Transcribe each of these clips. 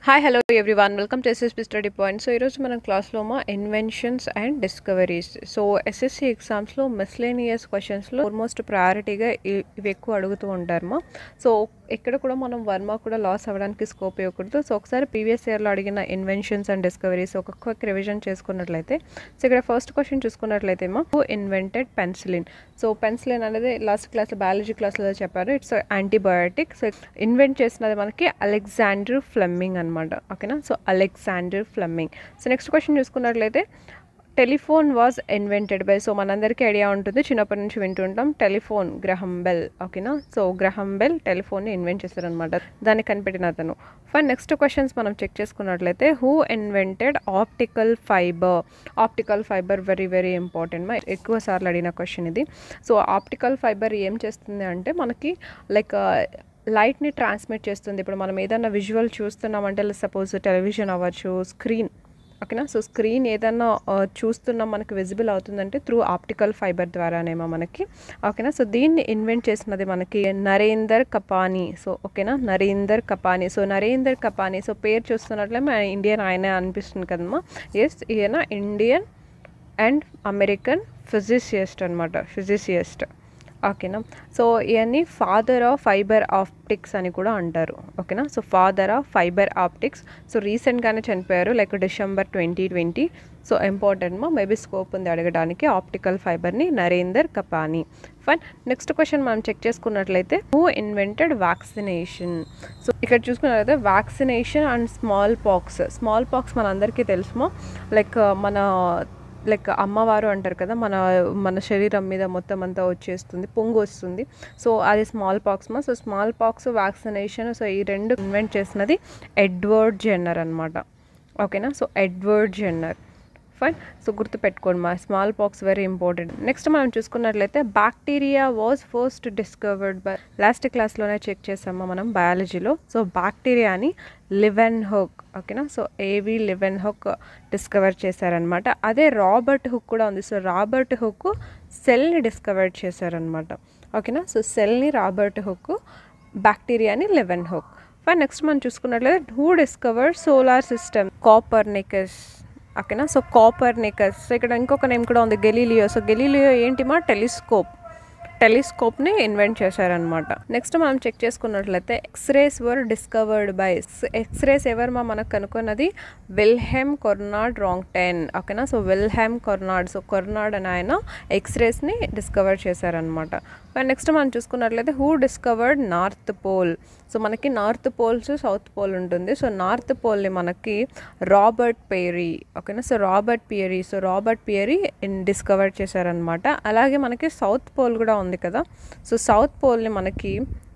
hi hello everyone welcome to SSP study point so ఈరోజు మనం క్లాస్లో మా inventions and discoveries so SSC ఎగ్జామ్స్లో మిస్లేనియస్ క్వశ్చన్స్లో ఆల్మోస్ట్ ప్రయారిటీగా ఇ- ఇవి ఎక్కువ అడుగుతూ ఉంటారు మా సో ఎక్కడ కూడా మనం వన్ మార్క్ కూడా లాస్ అవ్వడానికి స్కోప్ ఇవ్వకూడదు సో ఒకసారి ప్రీవియస్ ఇయర్లో అడిగిన ఇన్వెన్షన్స్ అండ్ డిస్కవరీస్ ఒక క్విక్ రివిజన్ చేసుకున్నట్లయితే సో ఇక్కడ ఫస్ట్ క్వశ్చన్ చూసుకున్నట్లయితే మా who invented penicillin so penicillin అనేది లాస్ట్ క్లాస్ బయాలజీ క్లాస్లో చెప్పారు ఇట్స్ యాంటీబయోటిక్ సో ఇన్వెంట్ చేసినది మనకి అలెగ్జాండర్ ఫ్లెమ్మింగ్ అనమాట ఓకేనా so Alexander Fleming so next question చూసుకున్నట్లయితే telephone was invented by so మనందరికీ ఐడియా ఉంటుంది చిన్నప్పటి నుంచి వింటుంటాం టెలిఫోన్ గ్రహం బెల్ ఓకేనా సో గ్రహం బెల్ టెలిఫోన్ని ఇన్వెంట్ చేస్తారనమాట దాన్ని కనిపెట్టిన అతను ఫైన్ నెక్స్ట్ క్వశ్చన్స్ మనం చెక్ చేసుకున్నట్లయితే who invented optical fibre optical fibre very very important మా ఎక్కువ సార్లు అడిగిన క్వశ్చన్ ఇది సో ఆప్టికల్ ఫైబర్ ఏం చేస్తుంది అంటే మనకి లైక్ లైట్ని ట్రాన్స్మిట్ చేస్తుంది ఇప్పుడు మనం ఏదైనా విజువల్ చూస్తున్నామంటే సపోజ్ టెలివిజన్ అవ్వచ్చు స్క్రీన్ ఓకేనా సో స్క్రీన్ ఏదైనా ఆ, చూస్తున్నాం మనకి విజిబుల్ అవుతుందంటే త్రూ ఆప్టికల్ ఫైబర్ ద్వారానేమో మనకి ఓకేనా సో దీన్ని ఇన్వెంట్ చేసినది మనకి నరేందర్ కపానీ సో ఓకేనా నరేందర్ కపానీ సో నరేందర్ కపానీ సో పేరు చూస్తున్నట్లే మన ఇండియన్ ఆయనే అనిపిస్తుంది కదమ్మా ఎస్ ఈయన ఇండియన్ అండ్ అమెరికన్ ఫిజిసియస్ట్ అనమాట ఫిజిసియస్ట్ ఓకేనా సో ఇవన్నీ ఫాదర్ ఆఫ్ ఫైబర్ ఆప్టిక్స్ అని కూడా అంటారు ఓకేనా so father of fibre optics so రీసెంట్గానే చనిపోయారు like December twenty twenty so important మా మేబీ స్కోప్ ఉంది అడగడానికి ఆప్టికల్ ఫైబర్ని Narender Kapany fine next question మనం చెక్ చేసుకున్నట్లయితే హూ ఇన్వెంటెడ్ వ్యాక్సినేషన్ సో ఇక్కడ చూసుకున్నట్లయితే vaccination and smallpox smallpox మనందరికీ తెలుసుమో లైక్ మన లైక్ అమ్మవారు అంటారు కదా మన మన శరీరం మీద మొత్తం అంతా వచ్చేస్తుంది పొంగు వస్తుంది సో అది స్మాల్ పాక్స్ మా so smallpox vaccination so ఈ రెండు ఇన్వెంట్ చేసినది ఎడ్వర్డ్ జెన్నర్ అనమాట ఓకేనా so Edward Jenner fine so గుర్తుపెట్టుకోండి మా smallpox very important next మనం చూసుకున్నట్లయితే bacteria was first discovered by last క్లాస్లోనే చెక్ చేసామా మనం బయాలజీలో సో బ్యాక్టీరియాని లివెన్ హుక్ ఓకేనా సో ఏవి లివెన్ హుక్ డిస్కవర్ చేశారనమాట అదే రాబర్ట్ హుక్ కూడా ఉంది సో రాబర్ట్ హుక్ సెల్ని డిస్కవర్ చేశారనమాట ఓకేనా సో సెల్ని రాబర్ట్ హుక్ బ్యాక్టీరియాని లెవెన్ హుక్ ఫైన్ నెక్స్ట్ మనం చూసుకున్నట్లయితే who discover solar system Copernicus ఓకేనా సో కాపర్నికస్ సో ఇక్కడ ఇంకొక నేమ్ కూడా ఉంది గెలీలియో సో గెలీలియో ఏంటి మా టెలిస్కోప్ టెలిస్కోప్ని ఇన్వెంట్ చేశారనమాట నెక్స్ట్ మనం చెక్ చేసుకున్నట్లయితే X rays were discovered by X rays ఎవరు మా మనకు కనుక్కున్నది విల్హెమ్ కొర్నాడ్ రాంగ్ టెన్ ఓకేనా so Wilhelm Conrad so Conrad అని ఆయన ఎక్స్రేస్ని డిస్కవర్ చేశారనమాట నెక్స్ట్ మనం చూసుకున్నట్లయితే who discovered north pole so మనకి నార్త్ పోల్స్ సౌత్ పోల్ ఉంటుంది సో నార్త్ పోల్ని మనకి రాబర్ట్ పేరీ ఓకేనా so Robert Peary so Robert Peary discover చేశారనమాట అలాగే మనకి సౌత్ పోల్ కూడా ఉంది కదా సో సౌత్ పోల్ని మనకి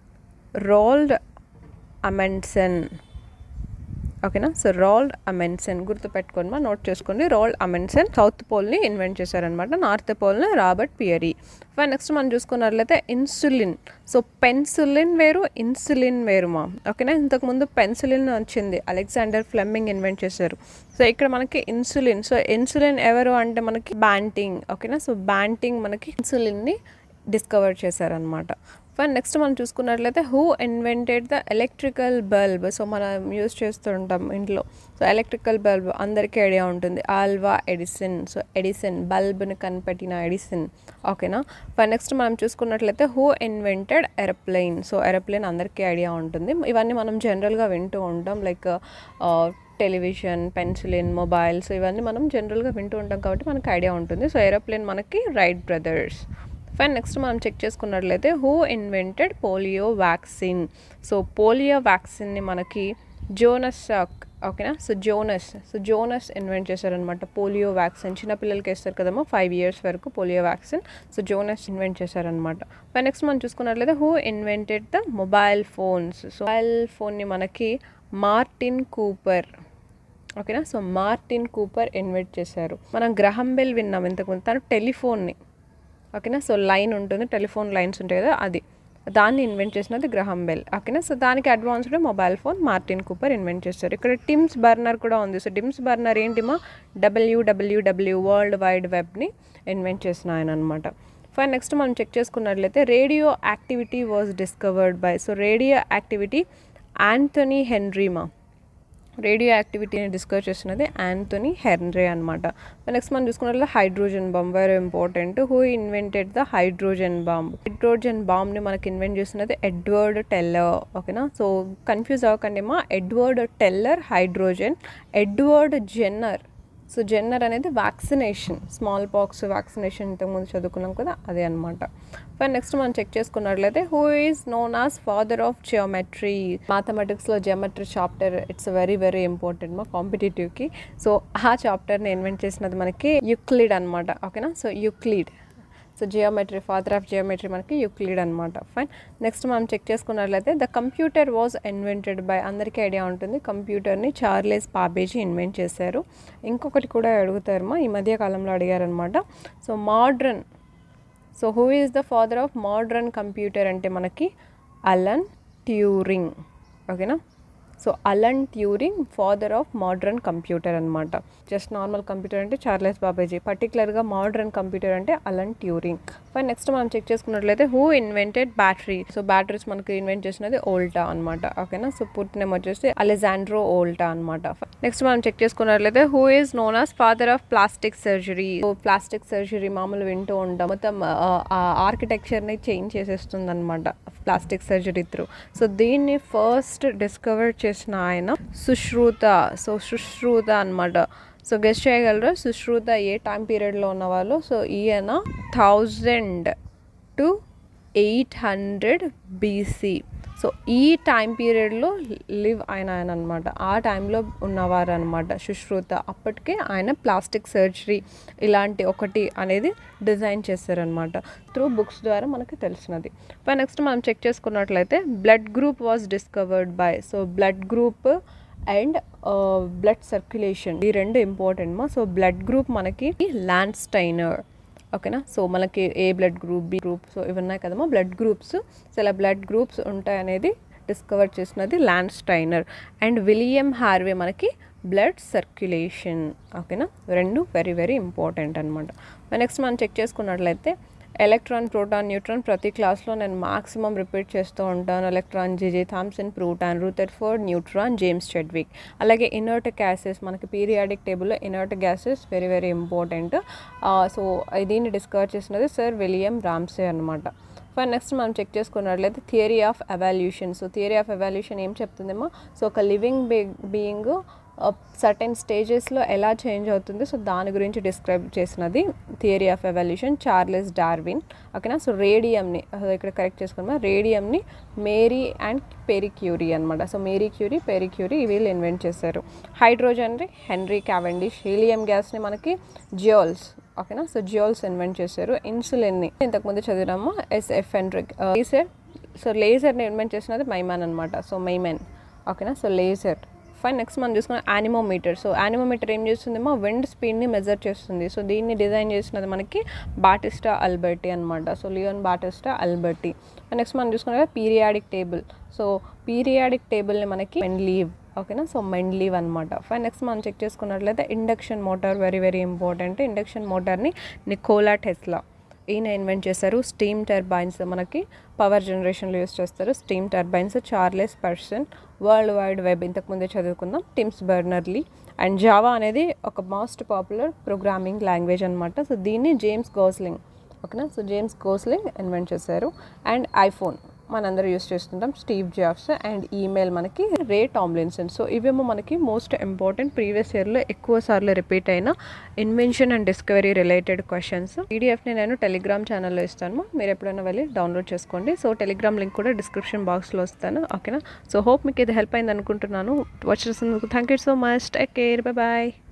రోల్డ్ అమెండ్సన్ ఓకేనా సో రోల్డ్ అమెన్సన్ గుర్తుపెట్టుకోండి మా నోట్ చేసుకోండి రోల్డ్ అమెన్సన్ సౌత్ పోల్ని ఇన్వెంట్ చేశారనమాట నార్త్ పోల్ని రాబర్ట్ పియరీ ఫైన్ నెక్స్ట్ మనం చూసుకున్నట్లయితే ఇన్సులిన్ సో పెన్సులిన్ వేరు ఇన్సులిన్ వేరు మా ఓకేనా ఇంతకుముందు పెన్సిలిన్ వచ్చింది అలెగ్జాండర్ ఫ్లెమ్మింగ్ ఇన్వెంట్ చేశారు సో ఇక్కడ మనకి ఇన్సులిన్ సో ఇన్సులిన్ ఎవరు అంటే మనకి బ్యాంటింగ్ ఓకేనా సో బ్యాంటింగ్ మనకి ఇన్సులిన్ని డిస్కవర్ చేశారనమాట ఫైన్ నెక్స్ట్ మనం చూసుకున్నట్లయితే who invented the electrical bulb so మనం యూస్ చేస్తుంటాం ఇంట్లో సో ఎలక్ట్రికల్ బల్బ్ అందరికీ ఐడియా ఉంటుంది ఆల్వా ఎడిసన్ సో ఎడిసన్ బల్బ్ని కనిపెట్టిన ఎడిసన్ ఓకేనా ఫైన్ నెక్స్ట్ మనం చూసుకున్నట్లయితే who invented aeroplane so aeroplane అందరికీ ఐడియా ఉంటుంది ఇవన్నీ మనం జనరల్గా వింటూ ఉంటాం లైక్ టెలివిజన్ పెన్సిలిన్ మొబైల్స్ ఇవన్నీ మనం జనరల్గా వింటూ ఉంటాం కాబట్టి మనకు ఐడియా ఉంటుంది సో ఏరోప్లేన్ మనకి రైట్ బ్రదర్స్ ఫైన్ నెక్స్ట్ మనం చెక్ చేసుకున్నట్లయితే who invented polio vaccine so polio వ్యాక్సిన్ని మనకి జోనస్ ఓకేనా so Jonas so Jonas invent చేశారనమాట పోలియో వ్యాక్సిన్ చిన్నపిల్లలకి వేస్తారు కదమ్మా ఫైవ్ ఇయర్స్ వరకు polio vaccine so Jonas invent చేశారనమాట ఫైన్ నెక్స్ట్ మనం చూసుకున్నట్లయితే who invented the mobile phones so mobile ఫోన్ని మనకి మార్టిన్ కూపర్ ఓకేనా సో మార్టిన్ కూపర్ ఇన్వెంట్ చేశారు మనం గ్రహం బెల్ విన్నాం ఇంతకుముందు తను టెలిఫోన్ని ఓకేనా సో లైన్ ఉంటుంది టెలిఫోన్ లైన్స్ ఉంటాయి కదా అది దాన్ని ఇన్వెంట్ చేసినది గ్రహం బెల్ ఓకేనా సో దానికి advanced mobile phone Martin Cooper invent చేస్తారు ఇక్కడ టిమ్స్ బర్నర్ కూడా ఉంది సో టిమ్స్ బర్నర్ ఏంటిమా డబ్ల్యూడబ్ల్యూడబ్ల్యూ వరల్డ్ వైడ్ వెబ్ని ఇన్వెంట్ చేసిన ఆయన అనమాట ఫైన్ నెక్స్ట్ మనం చెక్ చేసుకున్నట్లయితే radioactivity was discovered by so radioactivity Anthony హెన్రీమా రేడియో యాక్టివిటీని డిస్కస్ చేస్తున్నది యాంథోనీ హెన్రీ అనమాట నెక్స్ట్ మనం చూసుకున్నట్లయితే hydrogen bomb very important who invented the hydrogen bomb hydrogen బాంబ్ని మనకి ఇన్వెంట్ చేస్తున్నది ఎడ్వర్డ్ టెల్లర్ ఓకేనా సో కన్ఫ్యూజ్ అవ్వకండి మా Edward Teller hydrogen Edward Jenner so Jenner అనేది వ్యాక్సినేషన్ స్మాల్ పాక్స్ వ్యాక్సినేషన్ ఇంతకుముందు చదువుకున్నాం కదా అదే అనమాట ఫైన్ నెక్స్ట్ మనం చెక్ చేసుకున్నట్లయితే who is known as father of geometry మ్యాథమెటిక్స్లో geometry chapter it's very very important మా కాంపిటేటివ్కి సో ఆ చాప్టర్ని ఇన్వెంట్ చేసినది మనకి యుక్లిడ్ అనమాట ఓకేనా so Euclid so geometry father of geometry మనకి యుక్లిడ్ అనమాట ఫైన్ నెక్స్ట్ మనం చెక్ చేసుకున్నట్లయితే the computer was invented by అందరికీ ఐడియా ఉంటుంది కంప్యూటర్ని చార్లెస్ పాబేజీ ఇన్వెంట్ చేశారు ఇంకొకటి కూడా అడుగుతారు మా ఈ మధ్య కాలంలో అడిగారనమాట so modern so who is the father of modern computer అంటే మనకి అలన్ ట్యూరింగ్ ఓకేనా so Alan Turing father of modern computer అనమాట జస్ట్ నార్మల్ కంప్యూటర్ అంటే చార్లెస్ బాబాజీ పర్టికులర్గా మోడ్రన్ కంప్యూటర్ అంటే అలన్ ట్యూరింగ్ ఫైన్ నెక్స్ట్ మనం చెక్ చేసుకున్నట్లయితే who invented battery so batteries మనకి ఇన్వెంట్ చేసినది ఓల్టా అనమాట ఓకేనా సో పూర్తి నేమ్ వచ్చేసి అలెజాండ్రో ఓల్టా అనమాట నెక్స్ట్ మనం చెక్ చేసుకున్నట్లయితే who is known as father of plastic surgery so plastic surgery మామూలు వింటూ ఉంటాం మొత్తం ఆర్కిటెక్చర్ని చేంజ్ చేసేస్తుంది అనమాట ప్లాస్టిక్ సర్జరీ త్రూ సో దీన్ని ఫస్ట్ డిస్కవర్ చేసిన ఆయన సుశ్రుత సో సుశ్రుత అనమాట సో గెస్ట్ చేయగలరు సుశ్రుత ఏ టైం పీరియడ్లో ఉన్నవాళ్ళు సో ఈయన thousand to eight hundred BC so ఈ టైం పీరియడ్లో లివ్ అయిన ఆయన అనమాట ఆ టైంలో ఉన్నవారు అనమాట సుశ్రుత అప్పటికే ఆయన ప్లాస్టిక్ సర్జరీ ఇలాంటి ఒకటి అనేది డిజైన్ చేశారనమాట త్రూ బుక్స్ ద్వారా మనకి తెలిసినది పై నెక్స్ట్ మనం చెక్ చేసుకున్నట్లయితే blood group was discovered by so blood group and blood circulation ఈ రెండు ఇంపార్టెంట్ మా సో బ్లడ్ గ్రూప్ మనకి ల్యాండ్ స్టైనర్ ఓకేనా సో మనకి A blood group B group so ఇవి ఉన్నాయి కదమ్మా బ్లడ్ గ్రూప్స్ సో ఇలా బ్లడ్ గ్రూప్స్ ఉంటాయి అనేది డిస్కవర్ చేసినది Landsteiner and William Harvey మనకి బ్లడ్ సర్క్యులేషన్ ఓకేనా రెండు వెరీ వెరీ ఇంపార్టెంట్ అనమాట నెక్స్ట్ మనం చెక్ చేసుకున్నట్లయితే ఎలక్ట్రాన్ ప్రోటాన్ న్యూట్రాన్ ప్రతి క్లాస్లో నేను మాక్సిమం రిపీట్ చేస్తూ ఉంటాను electron JJ Thomson proton Rutherford neutron James Chadwick అలాగే ఇనర్ట్ గ్యాసెస్ మనకి పీరియాడిక్ టేబుల్లో inert gases very very important so దీన్ని డిస్కవర్ చేసినది సర్ విలియం రామ్సే అనమాట ఫైన్ నెక్స్ట్ మనం చెక్ చేసుకున్నట్లయితే theory of evolution so theory of evolution ఏం చెప్తుందేమో సో ఒక లివింగ్ బీ బీయింగ్ సర్టెన్ స్టేజెస్లో ఎలా చేంజ్ అవుతుంది సో దాని గురించి డిస్క్రైబ్ చేసినది theory of evolution Charles Darwin ఓకేనా సో రేడియంని ఇక్కడ కరెక్ట్ చేసుకున్నాం రేడియంని మేరీ అండ్ పెరి క్యూరీ అనమాట so Marie Curie Pierre Curie వీళ్ళు ఇన్వెంట్ చేశారు హైడ్రోజన్ని హెన్రీ క్యావెండిష్ హీలియం గ్యాస్ని మనకి జియోల్స్ ఓకేనా సో జియోల్స్ ఇన్వెంట్ చేశారు ఇన్సులిన్ని ఇంతకుముందు చదివినాము ఎస్ఎఫ్ హెన్రిక్ లేజర్ సో లేజర్ని ఇన్వెంట్ చేసినది మైమాన్ అనమాట సో మైమాన్ ఓకేనా సో లేజర్ ఫైన్ నెక్స్ట్ మనం చూసుకున్న యానిమోమీటర్ సో యానిమోమీటర్ ఏం చేస్తుందేమో విండ్ స్పీడ్ని మెజర్ చేస్తుంది సో దీన్ని డిజైన్ చేసినది మనకి బాటిస్టా అల్బర్టీ అనమాట so Leon Battista Alberti next మనం చూసుకున్న పీరియాడిక్ టేబుల్ సో పీరియాడిక్ టేబుల్ని మనకి లీవ్ ఓకేనా సో లీవ్ అనమాట ఫైన్ నెక్స్ట్ మనం చెక్ చేసుకున్నట్లయితే induction motor very very important induction మోటార్ని నికోలా టెస్లా ఈయన ఇన్వెంట్ చేశారు స్టీమ్ టర్బైన్స్ మనకి పవర్ జనరేషన్లో యూస్ చేస్తారు steam turbines Charles Parson world wide web ఇంతకుముందే చదువుకుందాం టిమ్స్ బర్నర్లీ అండ్ జావా అనేది ఒక మోస్ట్ పాపులర్ ప్రోగ్రామింగ్ లాంగ్వేజ్ అనమాట సో దీన్ని జేమ్స్ గోస్లింగ్ ఓకేనా సో జేమ్స్ గోస్లింగ్ ఇన్వెంట్ చేశారు అండ్ ఐఫోన్ మనందరూ యూస్ చేస్తుంటాం స్టీవ్ జాబ్స్ అండ్ ఈమెయిల్ మనకి రే టామ్లిన్సన్ సో ఇవేమో మనకి మోస్ట్ ఇంపార్టెంట్ ప్రీవియస్ ఇయర్లో ఎక్కువ సార్లు రిపీట్ అయిన invention and discovery related questions పీడిఎఫ్ని నేను టెలిగ్రామ్ ఛానల్లో ఇస్తాను మీరు ఎప్పుడైనా వెళ్ళి డౌన్లోడ్ చేసుకోండి సో టెలిగ్రామ్ లింక్ కూడా డిస్క్రిప్షన్ బాక్స్లో వస్తాను ఓకేనా సో హోప్ మీకు ఇది హెల్ప్ అయింది అనుకుంటున్నాను వాచ్ చేసినందుకు thank you so much take care bye bye